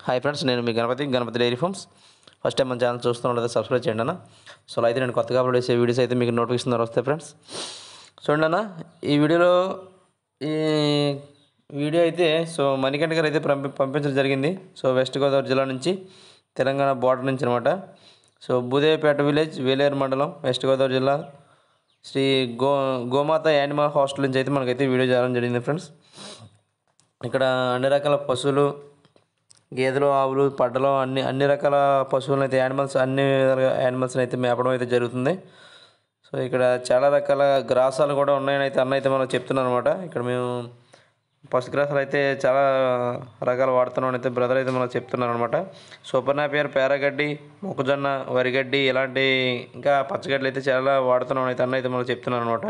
hi friends నేను మీ Ganapathi Ganapathi dairy farms first time మన ఛానల్ చూస్తున్నట్లయితే సబ్స్క్రైబ్ చేయండి అన్న సో అయితే నేను కొత్తగా అప్లోడ్ చేసే వీడియోస్ అయితే మీకు నోటిఫికేషన్ ద్వారా వస్తాయి ఫ్రెండ్స్ చూడండి అన్న ఈ వీడియోలో ఈ వీడియో అయితే సో మణికంఠ గారు అయితే పంపి పంపించడం జరిగింది సో వెస్ట్ గోదావరి జిల్లా నుంచి తెలంగాణ బార్డర్ నుంచి అనమాట సో భూదేవిపేట విలేజ్ వేలేరు మండలం వెస్ట్ గోదావరి జిల్లా శ్రీ గో గోమాత యానిమల్ హాస్టల్ నుంచి అయితే మనకైతే వీడియో చేయడం జరిగింది ఫ్రెండ్స్ ఇక్కడ అన్ని రకాల పశువులు గేదెలు ఆవులు పడ్డలు అన్ని అన్ని రకాల పశువులను అయితే యానిమల్స్ అన్ని యానిమల్స్ని అయితే మేపడం అయితే జరుగుతుంది సో ఇక్కడ చాలా రకాల గ్రాసాలు కూడా ఉన్నాయని అయితే అన్న అయితే మనకు చెప్తున్నారు అనమాట ఇక్కడ మేము పశుగ్రాసాలు అయితే చాలా రకాలు వాడుతున్నాం అని అయితే బ్రదర్ అయితే మనకు చెప్తున్నారు అనమాట సూపర్ నాపియర్ పేరగడ్డి మొక్కజొన్న వరిగడ్డి ఇలాంటి ఇంకా పచ్చగడ్డలు అయితే చాలా వాడుతున్నాం అయితే అన్న అయితే మనకు చెప్తున్నారు అనమాట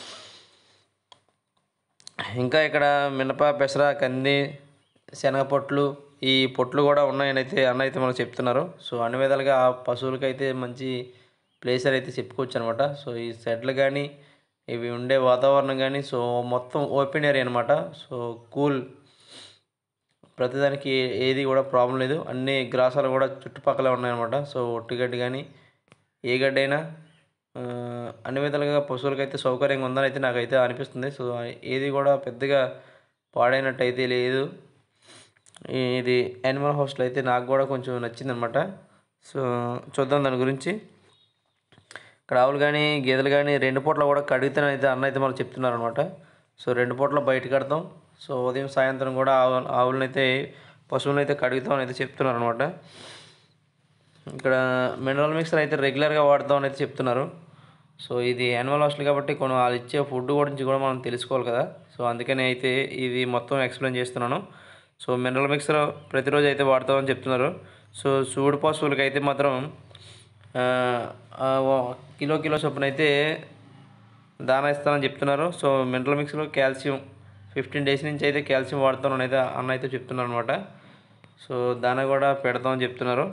ఇంకా ఇక్కడ మినప పెసర కంది శనగ పొట్లు ఈ పొట్లు కూడా ఉన్నాయని అయితే అన్న అయితే మనకు చెప్తున్నారు సో అన్ని విధాలుగా ఆ పశువులకి అయితే మంచి ప్లేస్ అని అయితే చెప్పుకోవచ్చు అనమాట సో ఈ సెట్లు కానీ ఇవి ఉండే వాతావరణం కానీ సో మొత్తం ఓపెన్ ఏరియా అనమాట సో కూల్ ప్రతిదానికి ఏది కూడా ప్రాబ్లం లేదు అన్ని గ్రాసాలు కూడా చుట్టుపక్కల ఉన్నాయన్నమాట సో ఒట్టిగడ్డి కానీ ఏ గడ్డి అయినా ఆ, అన్ని విధాలుగా పశువులకి అయితే సౌకర్యంగా ఉందని అయితే నాకైతే అనిపిస్తుంది సో ఏది కూడా పెద్దగా పాడైనట్టు అయితే లేదు ఈ- ఇది యానిమల్ హాస్టల్ అయితే నాకు కూడా కొంచెం నచ్చిందనమాట సో చూద్దాం దాని గురించి ఇక్కడ ఆవులు కానీ గేదెలు కానీ రెండు పూట్ల కూడా కడిగితేనైతే అన్న అయితే మనకు చెప్తున్నారు అనమాట సో రెండు పూట్ల బయట కడతాం సో ఉదయం సాయంత్రం కూడా ఆవు ఆవులను అయితే పశువులను అయితే కడుగుతాం అని అయితే చెప్తున్నారు అనమాట ఇక్కడ మినరల్ మిక్సర్ అయితే రెగ్యులర్గా వాడతాం అని అయితే చెప్తున్నారు సో ఇది యానిమల్ హాస్టల్ కాబట్టి కొన్ని వాళ్ళు ఇచ్చే ఫుడ్ గురించి కూడా మనం తెలుసుకోవాలి కదా సో అందుకని అయితే ఇది మొత్తం ఎక్స్ప్లెయిన్ చేస్తున్నాను సో మినరల్ మిక్సర్ ప్రతిరోజు అయితే వాడతామని చెప్తున్నారు సో సూడు పశువులకి అయితే మాత్రం ఆ, ఆ, ఓ- కిలో కిలో చొప్పున అయితే దానా ఇస్తానని చెప్తున్నారు సో మినరల్ మిక్స్లో కాల్షియం ఫిఫ్టీన్ డేస్ నుంచి అయితే కాల్షియం వాడతానని అయితే అన్న అయితే చెప్తున్నారు అనమాట సో దానా కూడా పెడతామని చెప్తున్నారు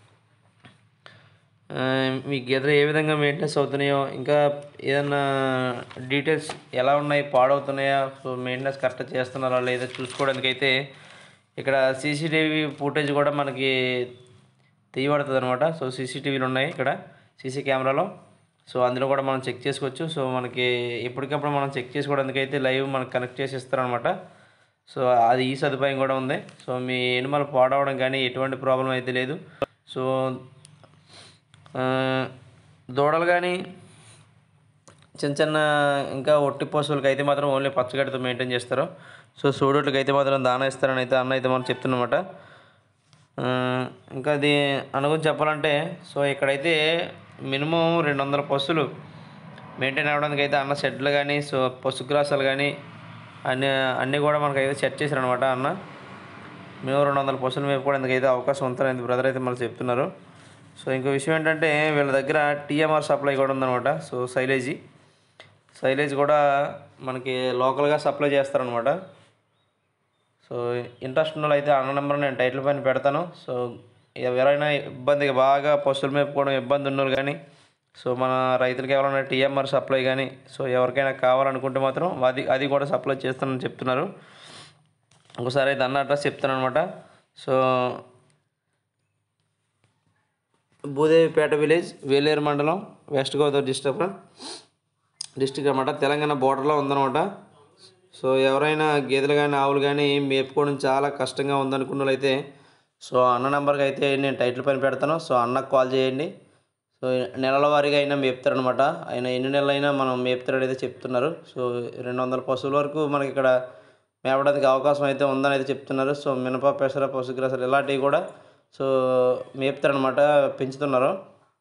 ఆ, మీ గేదెలు ఏ విధంగా మెయింటెనెన్స్ అవుతున్నాయో ఇంకా ఏదన్నా డీటెయిల్స్ ఎలా ఉన్నాయి పాడవుతున్నాయా సో మెయింటెనెన్స్ కరెక్ట్ చేస్తున్నారా లేదా చూసుకోవడానికి అయితే ఇక్కడ సీసీటీవీ ఫుటేజ్ కూడా మనకి తీయబడుతుంది అనమాట సో సీసీటీవీలు ఉన్నాయి ఇక్కడ సీసీ కెమెరాలో సో అందులో కూడా మనం చెక్ చేసుకోవచ్చు సో మనకి ఎప్పటికప్పుడు మనం చెక్ చేసుకోవడానికి అయితే లైవ్ మనకు కనెక్ట్ చేసి ఇస్తారనమాట సో అది ఈ సదుపాయం కూడా ఉంది సో మీ ఎనిమల్ పాడవడం కానీ ఎటువంటి ప్రాబ్లం అయితే లేదు సో ఆ, దూడలు కానీ చిన్న చిన్న ఇంకా ఒట్టి పశువులకి అయితే మాత్రం ఓన్లీ పచ్చగడ్డతో మెయింటైన్ చేస్తారు సో సూడోట్లకి అయితే మాత్రం దానా ఇస్తారని అయితే అన్న అయితే మనం చెప్తున్నమాట ఆ, ఇంకా అది అనుగురించి చెప్పాలంటే సో ఇక్కడైతే మినిమం రెండు వందల పశువులు మెయింటైన్ అవ్వడానికి అయితే అన్న షెడ్లు కానీ సో పశుగ్రాసాలు కానీ అన్ని అన్నీ కూడా మనకైతే సెట్ చేశారనమాట అన్న మేము రెండు వందల పశువులు మేపుకోవడానికి అయితే అవకాశం ఉంటుందని బ్రదర్ అయితే మనకు చెప్తున్నారు సో ఇంకో విషయం ఏంటంటే వీళ్ళ దగ్గర టీఎంఆర్ సప్లై కూడా ఉందన్నమాట సో సైలేజీ సైలేజ్ కూడా మనకి లోకల్గా సప్లై చేస్తారనమాట సో ఇంట్రెస్ట్ ఉన్న వాళ్ళు అయితే అన్న నెంబర్ నేను టైటిల్ పైన పెడతాను సో ఎవరైనా ఇబ్బందిగా బాగా పశువులు మేపుకోవడం ఇబ్బంది ఉన్నోళ్ళు కానీ సో మన రైతులకి ఎవరైనా టీఎంఆర్ సప్లై కానీ సో ఎవరికైనా కావాలనుకుంటే మాత్రం అది అది కూడా సప్లై చేస్తానని చెప్తున్నారు ఒకసారి అయితే అన్న అడ్రస్ చెప్తాను అనమాట సో భూదేవిపేట విలేజ్ వేలేరు మండలం వెస్ట్ గోదావరి డిస్ట్రిక్ట్ డిస్ట్రిక్ట్ అనమాట తెలంగాణ బోర్డర్లో ఉందన్నమాట సో ఎవరైనా గేదెలు కానీ ఆవులు కానీ మేపుకోవడం చాలా కష్టంగా ఉందనుకున్న వాళ్ళైతే సో అన్న నెంబర్కి అయితే నేను టైటిల్ పైన పెడతాను సో అన్నకు కాల్ చేయండి సో నెలల వారీగా అయినా మేపుతారనమాట ఆయన ఎన్ని నెలలైనా మనం మేపుతారని అయితే చెప్తున్నారు సో రెండు వందల పశువుల వరకు మనకి ఇక్కడ మేపడానికి అవకాశం అయితే ఉందని అయితే చెప్తున్నారు సో మినప పెసర పశుగ్రాసాలు ఇలాంటివి కూడా సో మేపుతారనమాట పెంచుతున్నారు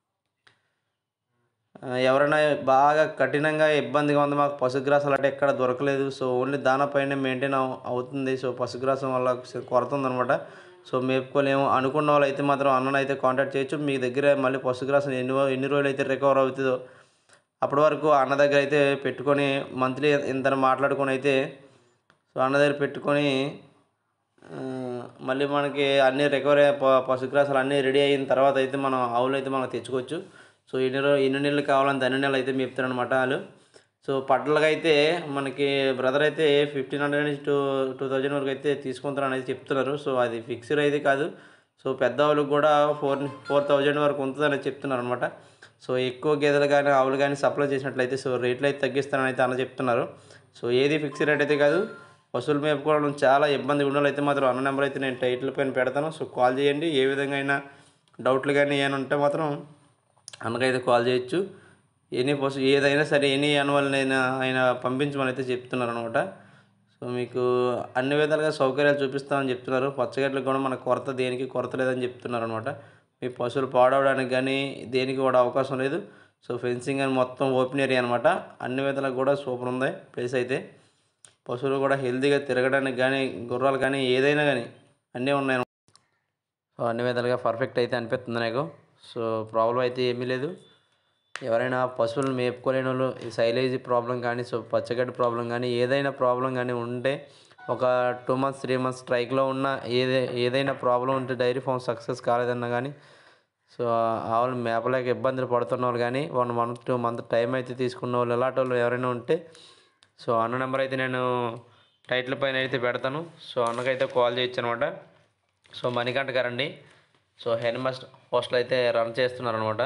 ఆ, ఎవరైనా బాగా కఠినంగా ఇబ్బందిగా ఉంది మాకు పశుగ్రాసాలు అంటే ఎక్కడ దొరకలేదు సో ఓన్లీ దానా పైన మెయింటైన్ అవు- అవుతుంది సో పశుగ్రాసం వల్ల కొద్దిగా కొరత ఉందన్నమాట సో మేపుకోలేము అనుకున్న వాళ్ళు అయితే మాత్రం అన్నను అయితే కాంటాక్ట్ చేయొచ్చు మీ దగ్గర మళ్ళీ పశుగ్రాసం ఎన్ని రో- ఎన్ని రోజులు అయితే రికవర్ అవుతుందో అప్పటి వరకు అన్న దగ్గర అయితే పెట్టుకొని మంత్లీ ఇంత మాట్లాడుకొని అయితే సో అన్న దగ్గర పెట్టుకొని ఆ, మళ్ళీ మనకి అన్ని రికవరీ ప- పశుగ్రాసాలు అన్నీ రెడీ అయిన తర్వాత అయితే మనం ఆవులు అయితే మనం తెచ్చుకోవచ్చు సో ఎన్ని రో ఎన్ని నెలలు కావాలంటే అన్ని నెలలు అయితే మేపుతారనమాట వాళ్ళు సో పడ్లకి అయితే మనకి బ్రదర్ అయితే ఫిఫ్టీన్ హండ్రెడ్ నుంచి టూ టూ థౌజండ్ వరకు అయితే తీసుకుంటారు అనేది చెప్తున్నారు సో అది ఫిక్స్డ్ అయితే కాదు సో పెద్దవాళ్ళకి కూడా ఫోర్ ఫోర్ థౌజండ్ వరకు ఉంటుందని చెప్తున్నారు అనమాట సో ఎక్కువ గేదెలు కానీ ఆవులు కానీ సప్లై చేసినట్లయితే సో రేట్లు అయితే తగ్గిస్తారని అయితే అన్న చెప్తున్నారు సో ఏది ఫిక్స్డ్ రేట్ అయితే కాదు పశువులు మేపుకోవడం చాలా ఇబ్బంది ఉన్న అయితే మాత్రం అన్న నెంబర్ అయితే నేను టైటిల్ పైన పెడతాను సో కాల్ చేయండి ఏ విధంగా అయినా డౌట్లు కానీ ఏమైనా ఉంటే మాత్రం అన్నకైతే కాల్ చేయొచ్చు ఎనీ పశు ఏదైనా సరే ఎనీ యానిమల్ని అయినా ఆయన పంపించమని అయితే చెప్తున్నారు అనమాట సో మీకు అన్ని విధాలుగా సౌకర్యాలు చూపిస్తామని చెప్తున్నారు పచ్చగడ్లకు కూడా మనకు కొరత దేనికి కొరత లేదని చెప్తున్నారు అనమాట మీ పశువులు పాడవడానికి కానీ దేనికి కూడా అవకాశం లేదు సో ఫెన్సింగ్ అని మొత్తం ఓపెన్ ఏరియా అనమాట అన్ని విధాలుగా కూడా సూపర్ ఉంది ప్లేస్ అయితే పశువులు కూడా హెల్తీగా తిరగడానికి కానీ గుర్రాలు కానీ ఏదైనా కానీ అన్నీ ఉన్నాయి సో అన్ని విధాలుగా పర్ఫెక్ట్ అయితే అనిపిస్తుంది నాకు సో ప్రాబ్లం అయితే ఏమీ లేదు ఎవరైనా పశువులను మేపుకోలేని వాళ్ళు ఈ సైలేజ్ ప్రాబ్లం కానీ సో పచ్చగడ్డి ప్రాబ్లం కానీ ఏదైనా ప్రాబ్లం కానీ ఉంటే ఒక టూ మంత్స్ త్రీ మంత్స్ స్ట్రైక్లో ఉన్న ఏదే ఏదైనా ప్రాబ్లం ఉంటే డైరీ ఫామ్ సక్సెస్ కాలేదన్నా కానీ సో ఆవులు మేపలేక ఇబ్బందులు పడుతున్న వాళ్ళు కానీ one month two month time అయితే తీసుకున్న వాళ్ళు ఇలాంటి వాళ్ళు ఎవరైనా ఉంటే సో అన్న నెంబర్ అయితే నేను టైటిల్ పైన అయితే పెడతాను సో అన్నకైతే కాల్ చేయొచ్చు అనమాట సో మణికంఠ గారండి సో హెడ్ మాస్టర్ పోస్టులు అయితే రన్ చేస్తున్నారు అనమాట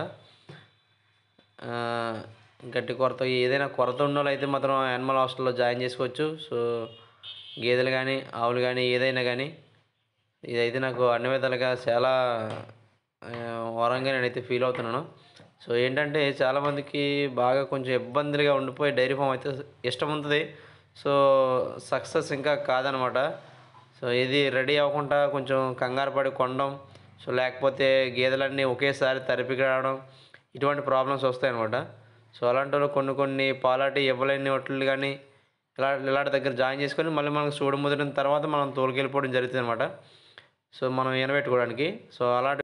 గట్టి కొరత ఏదైనా కొరత ఉన్న వాళ్ళు అయితే మాత్రం యానిమల్ హాస్టల్లో జాయిన్ చేసుకోవచ్చు సో గేదెలు కానీ ఆవులు కానీ ఏదైనా కానీ ఇదైతే నాకు అన్ని విధాలుగా చాలా ఆ, వరంగా నేనైతే ఫీల్ అవుతున్నాను సో ఏంటంటే చాలామందికి బాగా కొంచెం ఇబ్బందులుగా ఉండిపోయి డైరీ ఫామ్ అయితే ఇష్టం ఉంటుంది సో సక్సెస్ ఇంకా కాదనమాట సో ఇది రెడీ అవ్వకుండా కొంచెం కంగారు పడి కొనడం సో లేకపోతే గేదెలన్నీ ఒకేసారి తరిపికి రావడం ఇటువంటి ప్రాబ్లమ్స్ వస్తాయన్నమాట సో అలాంటి వాళ్ళు కొన్ని కొన్ని పాలాటి ఇవ్వలేని వాటిని కానీ ఇలా ఇలాంటి దగ్గర జాయిన్ చేసుకొని మళ్ళీ మనకు చూడ ముదిరిన తర్వాత మనం తోలుకెళ్ళిపోవడం జరుగుతుంది అనమాట సో మనం ఈనబెట్టుకోవడానికి సో అలాంటి